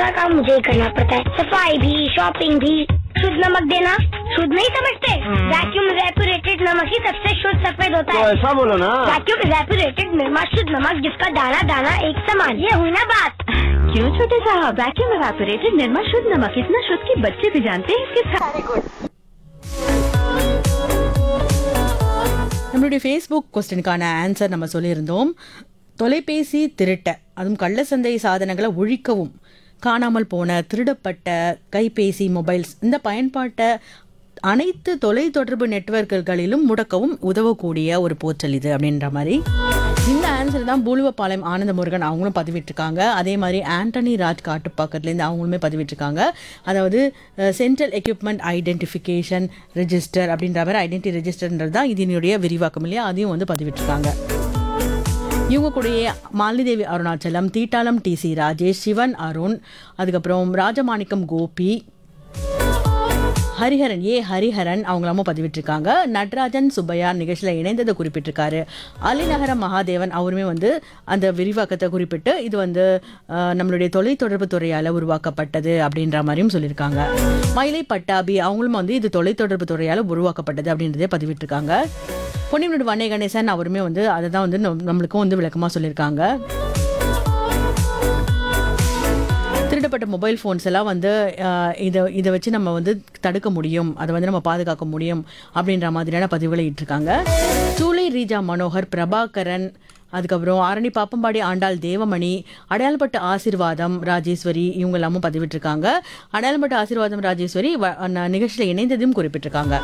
सारा काम मुझे ही करना पड़ता है सफाई भी शॉपिंग भी शुद्ध नमक देना शुद्ध नहीं समझते वैक्यूम रेपुरेटेड नमक ही सबसे शुद्ध सफेद होता तो है ऐसा बोलो ना वैक्यूम रेपुरेटेड निर्मा शुद्ध नमक जिसका दाना दाना एक समान ये हुई ना बात क्यों छोटे साहब वैक्यूम एवापोरेटेड निर्मा शुद्ध नमक इतना शुद्ध कि बच्चे भी जानते हैं इसके सारे நம்மளுடைய ஃபேஸ்புக் கொஸ்டினுக்கான ஆன்சர் நம்ம சொல்லியிருந்தோம் தொலைபேசி திருட்ட அதுவும் கள்ள சந்தை சாதனங்களை ஒழிக்கவும் காணாமல் போன திருடப்பட்ட கைபேசி மொபைல்ஸ் இந்த பயன்பாட்டை அனைத்து தொலைத்தொடர்பு நெட்வொர்க்குகளிலும் முடக்கவும் உதவக்கூடிய ஒரு போர்ட்டல் இது அப்படின்ற மாதிரி இந்த ஆன்சர் தான் பூலுவப்பாளையம் ஆனந்த முருகன் அவங்களும் பதிவிட்டிருக்காங்க அதே மாதிரி ஆண்டனி ராஜ் காட்டுப்பாக்கத்துலேருந்து அவங்களுமே பதிவிட்டிருக்காங்க அதாவது சென்ட்ரல் எக்யூப்மெண்ட் ஐடென்டிஃபிகேஷன் ரெஜிஸ்டர் அப்படின்ற மாதிரி ஐடென்டி ரெஜிஸ்டர்ன்றது தான் இதனுடைய விரிவாக்கம் இல்லையா அதையும் வந்து பதிவிட்டிருக்காங்க இவங்க கூடயே மாலிதேவி அருணாச்சலம் தீட்டாளம் டிசி ராஜேஷ் சிவன் அருண் அதுக்கப்புறம் ராஜமாணிக்கம் கோபி ஹரிஹரன் ஏ ஹரிஹரன் அவங்களாம பதிவிட்டிருக்காங்க நட்ராஜன் சுப்பையா நிகழ்ச்சியில் இணைந்ததை குறிப்பிட்டிருக்காரு அலிநகர மகாதேவன் அவருமே வந்து அந்த விரிவாக்கத்தை குறிப்பிட்டு இது வந்து அஹ், நம்மளுடைய தொலைத்தொடர்பு துறையால் உருவாக்கப்பட்டது அப்படின்ற மாதிரியும் சொல்லியிருக்காங்க மயிலை பட்டாபி அவங்களும் வந்து இது தொலைத்தொடர்பு துறையால் உருவாக்கப்பட்டது அப்படின்றதே பதிவிட்டிருக்காங்க பொன்னிமனோட வண்ணை கணேசன் அவருமே வந்து அதை தான் வந்து நம்- நம்மளுக்கும் வந்து விளக்கமாக சொல்லியிருக்காங்க திருடப்பட்ட மொபைல் ஃபோன்ஸ் எல்லாம் வந்து அஹ், இதை இதை வச்சு நம்ம வந்து தடுக்க முடியும் அதை வந்து நம்ம பாதுகாக்க முடியும் அப்படின்ற மாதிரியான பதிவுகளை இட்டிருக்காங்க சூளை ரீஜா மனோகர் பிரபாகரன் அதுக்கப்புறம் ஆரணி பாப்பம்பாடி ஆண்டாள் தேவமணி அடையாளப்பட்ட ஆசீர்வாதம் ராஜேஸ்வரி இவங்க எல்லாமும் பதிவிட்டிருக்காங்க அடையாளப்பட்ட ஆசீர்வாதம் ராஜேஸ்வரி வ- ந- நிகழ்ச்சியில் இணைந்ததையும் குறிப்பிட்டிருக்காங்க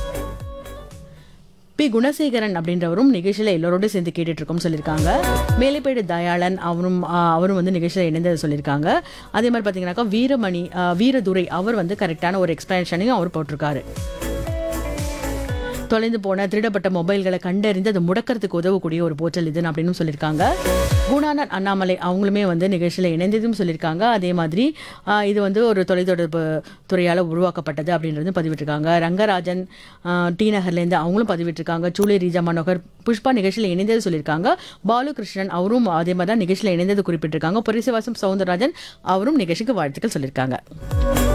பி குணசேகரன் அப்படின்றவரும் நிகழ்ச்சியில் எல்லோரோடும் சேர்ந்து கேட்டுட்டு இருக்கோம்னு சொல்லியிருக்காங்க மேலைப்பேடு தயாளன் அவரும் ஆ, அவரும் வந்து நிகழ்ச்சியில் இணைந்ததை சொல்லியிருக்காங்க அதே மாதிரி பார்த்தீங்கன்னாக்கா வீரமணி ஆ, வீரதுரை அவர் வந்து கரெக்டான ஒரு எக்ஸ்பிளனேஷனையும் அவர் போட்டிருக்காரு தொலைந்து போன திருடப்பட்ட மொபைல்களை கண்டறிந்து அதை முடக்கிறதுக்கு உதவக்கூடிய ஒரு போர்ட்டல் இதுன்னு அப்படின்னு சொல்லியிருக்காங்க குணானன் அண்ணாமலை அவங்களுமே வந்து நிகழ்ச்சியில் இணைந்ததும் சொல்லியிருக்காங்க அதே மாதிரி ஆ, இது வந்து ஒரு தொலைத்தொடர்பு துறையால் உருவாக்கப்பட்டது அப்படின்றது பதிவிட்டிருக்காங்க ரங்கராஜன் ஆ, டி நகர்லேருந்து அவங்களும் பதிவிட்டிருக்காங்க சூளை ரீஜா மனோகர் புஷ்பா நிகழ்ச்சியில் இணைந்தது சொல்லியிருக்காங்க பாலு கிருஷ்ணன் அவரும் அதே மாதிரி தான் நிகழ்ச்சியில் இணைந்தது குறிப்பிட்டிருக்காங்க பொரிசிவாசம் சவுந்தரராஜன் அவரும் நிகழ்ச்சிக்கு வாழ்த்துக்கள் சொல்லியிருக்காங்க